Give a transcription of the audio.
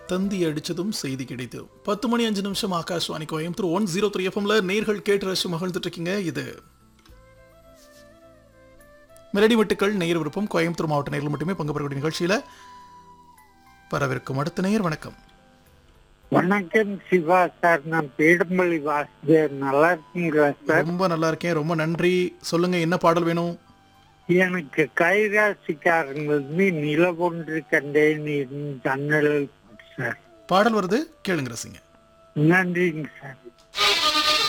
தந்தி அடிச்சதும் செய்தி கிடைத்ததும் பத்து மணி அஞ்சு நிமிஷம் Akashvani Coimbatore one zero three எஃப்எம்ல நேர்கள் கேட்டு ரசிச்சு மகிழ்ந்துட்டு இருக்கீங்க இது மெலடி வெட்டுக்கள் நேயர் விருப்பம் கோயம்புத்தூர் மாவட்ட நேரில் மட்டுமே பங்கு பெறக்கூடிய நிகழ்ச்சியில வரவிருக்கும் அடுத்த நேயர் வணக்கம் வணக்கம் சிவா சார் நான் பேடம்பள்ளி வாசுதேவ் நல்லா இருக்கீங்களா சார் ரொம்ப நல்லா இருக்கேன் ரொம்ப நன்றி சொல்லுங்க என்ன பாடல் வேணும் எனக்கு கைராசிக்காரங்களுக்கு நிலவொன்று கண்டேன் ஜன்னல் சார் பாடல் வருது கேளுங்க ரசிங்க நன்றிங்க சார்